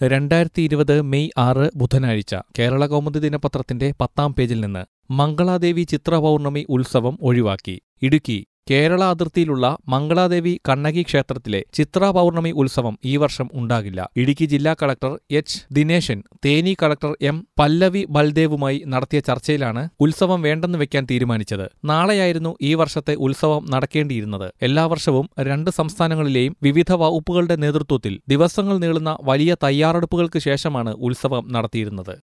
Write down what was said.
രണ്ടായിരത്തി ഇരുപത് മെയ് ആറ് ബുധനാഴ്ച കേരള കൗമുദി ദിനപത്രത്തിന്റെ പത്താം പേജിൽ നിന്ന് മംഗളാദേവി ചിത്രപൗർണമി ഉത്സവം ഒഴിവാക്കി ഇടുക്കി കേരള അതിർത്തിയിലുള്ള മംഗളാദേവി കണ്ണകി ക്ഷേത്രത്തിലെ ചിത്ര പൗർണമി ഉത്സവം ഈ വർഷം ഉണ്ടാകില്ല ഇടുക്കി ജില്ലാ collector H Dineshan Theni collector M Pallavi ബൽദേവുമായി നടത്തിയ ചർച്ചയിലാണ് ഉത്സവം വേണ്ടെന്ന് വെക്കാൻ തീരുമാനിച്ചത് നാളെയായിരുന്നു ഈ വർഷത്തെ ഉത്സവം നടക്കേണ്ടിയിരുന്നത് എല്ലാ വർഷവും രണ്ട് സംസ്ഥാനങ്ങളിലെയും വിവിധ വകുപ്പുകളുടെ നേതൃത്വത്തിൽ ദിവസങ്ങൾ നീളുന്ന വലിയ തയ്യാറെടുപ്പുകൾക്ക് ശേഷമാണ് ഉത്സവം നടത്തിയിരുന്നത്